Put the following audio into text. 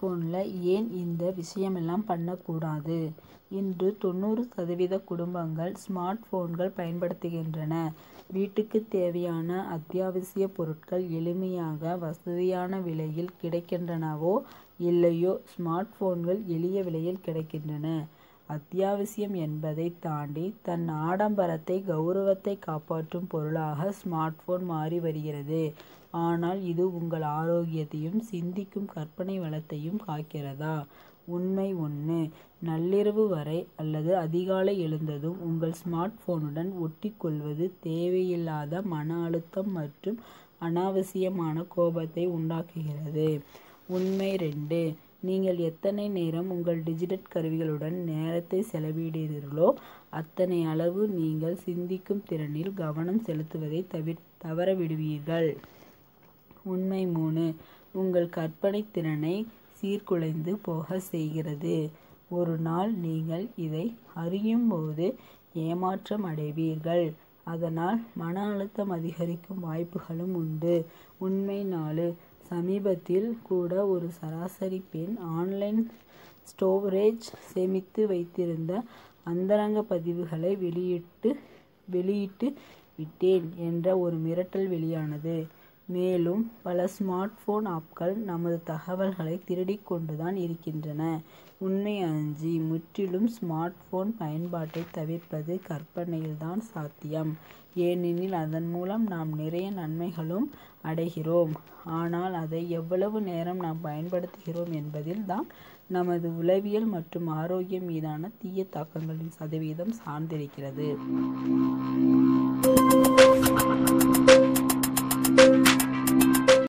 ஃபோனில் ஏன் இந்த விஷயமெல்லாம் பண்ணக்கூடாது இன்று தொண்ணூறு சதவீத குடும்பங்கள் ஸ்மார்ட் போன்கள் பயன்படுத்துகின்றன வீட்டுக்கு தேவையான அத்தியாவசிய பொருட்கள் எளிமையாக வசதியான விலையில் கிடைக்கின்றனவோ இல்லையோ ஸ்மார்ட் போன்கள் எளிய விலையில் கிடைக்கின்றன அத்தியாவசியம் என்பதை தாண்டி தன் ஆடம்பரத்தை கௌரவத்தை காப்பாற்றும் பொருளாக ஸ்மார்ட் போன் மாறி வருகிறது ஆனால் இது உங்கள் ஆரோக்கியத்தையும் சிந்திக்கும் கற்பனை வளத்தையும் காக்கிறதா உண்மை ஒன்று நள்ளிரவு வரை அல்லது அதிகாலை எழுந்ததும் உங்கள் ஸ்மார்ட் போனுடன் ஒட்டிக்கொள்வது தேவையில்லாத மன அழுத்தம் மற்றும் அனாவசியமான கோபத்தை உண்டாக்குகிறது உண்மை ரெண்டு நீங்கள் எத்தனை நேரம் உங்கள் டிஜிட்டல் கருவிகளுடன் நேரத்தை செலவிடுகிறீர்களோ அத்தனை அளவு நீங்கள் சிந்திக்கும் திறனில் கவனம் செலுத்துவதை தவிர தவறவிடுவீர்கள் உண்மை மூணு உங்கள் கற்பனை திறனை சீர்குலைந்து போக செய்கிறது ஒரு நாள் நீங்கள் இதை அறியும் போது ஏமாற்றம் அடைவீர்கள் அதனால் மன அழுத்தம் அதிகரிக்கும் வாய்ப்புகளும் உண்டு உண்மை நாலு சமீபத்தில் கூட ஒரு சராசரி பெண் ஆன்லைன் ஸ்டோரேஜ் சேமித்து வைத்திருந்த அந்தரங்க பதிவுகளை வெளியிட்டு வெளியிட்டு விட்டேன் என்ற ஒரு மிரட்டல் வெளியானது மேலும் பல ஸ்மார்ட் போன் ஆப்கள் நமது தகவல்களை திருடிக் கொண்டுதான் இருக்கின்றன உண்மை அஞ்சு முற்றிலும் ஸ்மார்ட் போன் பயன்பாட்டை தவிர்ப்பது கற்பனையில்தான் சாத்தியம் ஏனெனில் அதன் மூலம் நாம் நிறைய நன்மைகளும் அடைகிறோம் ஆனால் அதை எவ்வளவு நேரம் நாம் பயன்படுத்துகிறோம் என்பதில் தான் நமது உளவியல் மற்றும் ஆரோக்கியம் மீதான தீய தாக்கங்களின் சதவீதம் சார்ந்திருக்கிறது